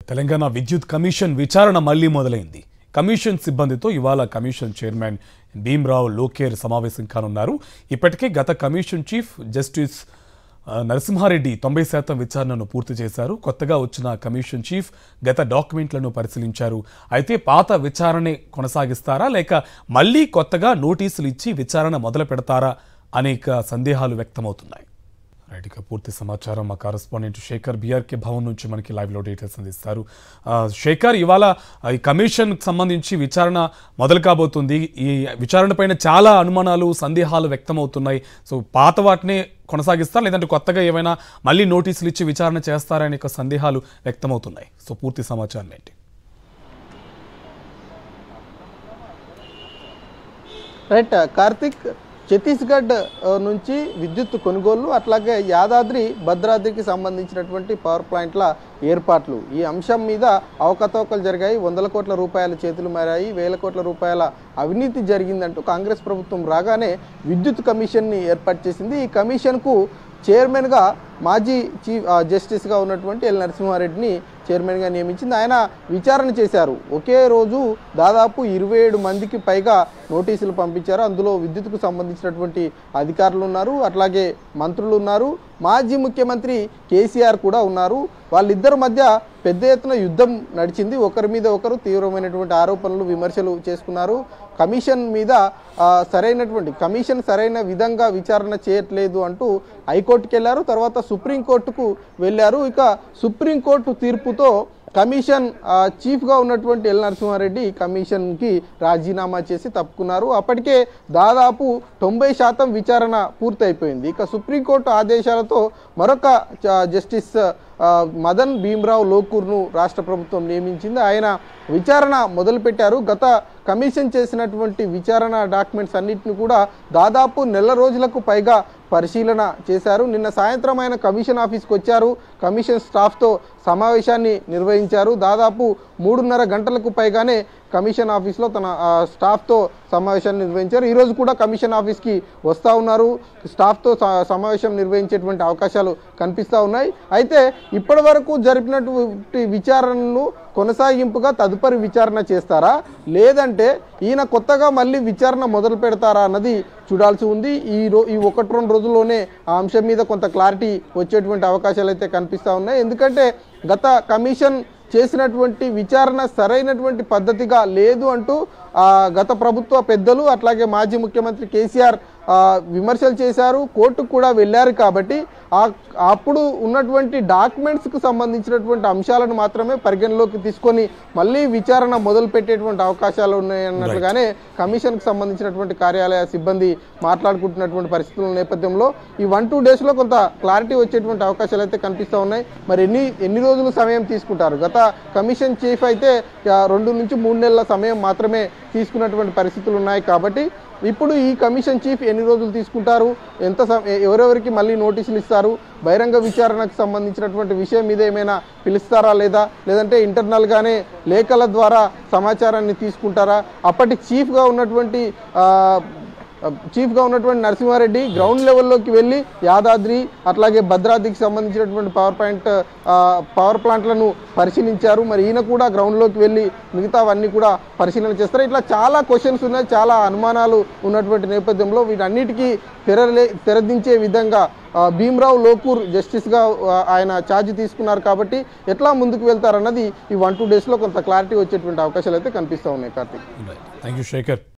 తెలంగాణ విద్యుత్ కమిషన్ విచారణ మళ్లీ మొదలైంది కమిషన్ సిబ్బందితో ఇవాళ కమిషన్ చైర్మన్ భీమ్రావ్ లోకేర్ సమావేశం కానున్నారు ఇప్పటికే గత కమిషన్ చీఫ్ జస్టిస్ ఆ, నరసింహారెడ్డి తొంభై శాతం విచారణను పూర్తి చేశారు కొత్తగా వచ్చిన కమిషన్ చీఫ్ గత డాక్యుమెంట్లను పరిశీలించారు అయితే పాత విచారణే కొనసాగిస్తారా లేక మళ్లీ కొత్తగా నోటీసులు ఇచ్చి విచారణ మొదలు పెడతారా అనేక సందేహాలు వ్యక్తమవుతున్నాయి రైట్ ఇక పూర్తి సమాచారం మా కరస్పాండెంట్ శేఖర్ బీఆర్కే భవన్ నుంచి మనకి లైవ్లో డీటెయిల్స్ అందిస్తారు ఆ, శేఖర్ ఇవాళ ఆ, ఈ కమిషన్కి సంబంధించి విచారణ మొదలు కాబోతుంది ఈ విచారణ పైన చాలా అనుమానాలు సందేహాలు వ్యక్తమవుతున్నాయి సో పాత వాటినే కొనసాగిస్తారా లేదంటే కొత్తగా ఏమైనా మళ్ళీ నోటీసులు ఇచ్చి విచారణ చేస్తారా అనే ఒక సందేహాలు వ్యక్తమవుతున్నాయి సో పూర్తి సమాచారం ఏంటి రైట్ కార్తిక్ ఛత్తీస్గఢ్ ఆ, నుంచి విద్యుత్ కొనుగోళ్లు అట్లాగే యాదాద్రి భద్రాద్రికి సంబంధించినటువంటి పవర్ ప్లాంట్ల ఏర్పాట్లు ఈ అంశం మీద అవకతవకలు జరిగాయి వందల కోట్ల రూపాయల చేతులు మారాయి వేల కోట్ల రూపాయల అవినీతి జరిగిందంటూ కాంగ్రెస్ ప్రభుత్వం రాగానే విద్యుత్ కమిషన్ని ఏర్పాటు చేసింది ఈ కమిషన్కు చైర్మన్గా మాజీ చీఫ్ ఆ, జస్టిస్గా ఉన్నటువంటి ఎల్ నరసింహారెడ్డిని చైర్మన్గా నియమించింది ఆయన విచారణ చేశారు ఒకే రోజు దాదాపు ఇరవై ఏడు మందికి పైగా నోటీసులు పంపించారు అందులో విద్యుత్కు సంబంధించినటువంటి అధికారులు ఉన్నారు అట్లాగే మంత్రులు ఉన్నారు మాజీ ముఖ్యమంత్రి కేసీఆర్ కూడా ఉన్నారు వాళ్ళిద్దరి మధ్య పెద్ద ఎత్తున యుద్ధం నడిచింది ఒకరి మీద ఒకరు తీవ్రమైనటువంటి ఆరోపణలు విమర్శలు చేసుకున్నారు కమిషన్ మీద ఆ, సరైనటువంటి కమిషన్ సరైన విధంగా విచారణ చేయట్లేదు అంటూ హైకోర్టుకి వెళ్ళారు తర్వాత సుప్రీంకోర్టుకు వెళ్ళారు ఇక సుప్రీంకోర్టు తీర్పుతో కమిషన్ ఆ, చీఫ్గా ఉన్నటువంటి ఎల్ నరసింహారెడ్డి కమిషన్కి రాజీనామా చేసి తప్పుకున్నారు అప్పటికే దాదాపు తొంభై శాతం విచారణ పూర్తయిపోయింది ఇక సుప్రీంకోర్టు ఆదేశాలతో మరొక చ- జస్టిస్ ఆ, మదన్ భీమ్రావ్ లోకూర్ను రాష్ట్ర ప్రభుత్వం నియమించింది ఆయన విచారణ మొదలుపెట్టారు గత కమిషన్ చేసినటువంటి విచారణ డాక్యుమెంట్స్ అన్నిటిని కూడా దాదాపు నెల రోజులకు పైగా పరిశీలన చేశారు నిన్న సాయంత్రం ఆయన కమిషన్ ఆఫీస్కి వచ్చారు కమిషన్ స్టాఫ్తో సమావేశాన్ని నిర్వహించారు దాదాపు మూడున్నర గంటలకు పైగానే కమిషన్ ఆఫీస్లో తన ఆ, స్టాఫ్తో సమావేశాన్ని నిర్వహించారు ఈరోజు కూడా కమిషన్ ఆఫీస్కి వస్తూ ఉన్నారు స్టాఫ్తో స- సమావేశం నిర్వహించేటువంటి అవకాశాలు కనిపిస్తూ ఉన్నాయి అయితే ఇప్పటి వరకు జరిపినటువంటి విచారణను కొనసాగింపుగా తదుపరి విచారణ చేస్తారా లేదంటే ఈయన కొత్తగా మళ్ళీ విచారణ మొదలు పెడతారా అన్నది చూడాల్సి ఉంది ఈ రో ఈ ఒకటి రెండు రోజుల్లోనే ఆ అంశం మీద కొంత క్లారిటీ వచ్చేటువంటి అవకాశాలు అయితే కనిపిస్తూ ఉన్నాయి ఎందుకంటే గత కమిషన్ చేసినటువంటి విచారణ సరైనటువంటి పద్ధతిగా లేదు అంటూ ఆ, గత ప్రభుత్వ పెద్దలు అట్లాగే మాజీ ముఖ్యమంత్రి కేసీఆర్ ఆ, విమర్శలు చేశారు కోర్టుకు కూడా వెళ్ళారు కాబట్టి ఆ అప్పుడు ఉన్నటువంటి డాక్యుమెంట్స్కి సంబంధించినటువంటి అంశాలను మాత్రమే పరిగణలోకి తీసుకొని మళ్ళీ విచారణ మొదలు పెట్టేటువంటి అవకాశాలు ఉన్నాయన్నట్లుగానే కమిషన్కి సంబంధించినటువంటి కార్యాలయ సిబ్బంది మాట్లాడుకుంటున్నటువంటి పరిస్థితుల నేపథ్యంలో ఈ వన్ టూ డేస్లో కొంత క్లారిటీ వచ్చేటువంటి అవకాశాలు అయితే కనిపిస్తూ ఉన్నాయి మరి ఎన్ని ఎన్ని రోజులు సమయం తీసుకుంటారు గత కమిషన్ చీఫ్ అయితే ఆ, రెండు నుంచి మూడు నెలల సమయం మాత్రమే తీసుకున్నటువంటి పరిస్థితులు ఉన్నాయి కాబట్టి ఇప్పుడు ఈ కమిషన్ చీఫ్ ఎన్ని రోజులు తీసుకుంటారు ఎంత సమ- ఎ- ఎవరెవరికి మళ్ళీ నోటీసులు ఇస్తారు బహిరంగ విచారణకు సంబంధించినటువంటి విషయం మీద ఏమైనా పిలుస్తారా లేదా లేదంటే ఇంటర్నల్గానే లేఖల ద్వారా సమాచారాన్ని తీసుకుంటారా అప్పటి చీఫ్గా ఉన్నటువంటి ఆ, చీఫ్గా ఉన్నటువంటి నరసింహారెడ్డి గ్రౌండ్ లెవెల్లోకి వెళ్ళి యాదాద్రి అట్లాగే భద్రాద్రికి సంబంధించినటువంటి పవర్ పాయింట్ ఆ, పవర్ ప్లాంట్లను పరిశీలించారు మరి ఈయన కూడా గ్రౌండ్లోకి వెళ్ళి మిగతావన్నీ కూడా పరిశీలన చేస్తారు ఇట్లా చాలా క్వశ్చన్స్ ఉన్నాయి చాలా అనుమానాలు ఉన్నటువంటి నేపథ్యంలో వీటన్నిటికీ తెరలే తెరదించే విధంగా ఆ, భీమ్రావ్ లోకూర్ జస్టిస్గా ఆ, ఆయన ఛార్జ్ తీసుకున్నారు కాబట్టి ఎట్లా ముందుకు వెళ్తారన్నది ఈ వన్ టూ డేస్లో కొంత క్లారిటీ వచ్చేటువంటి అవకాశాలు అయితే కనిపిస్తూ ఉన్నాయి కార్తీక్ థ్యాంక్ యూ శేఖర్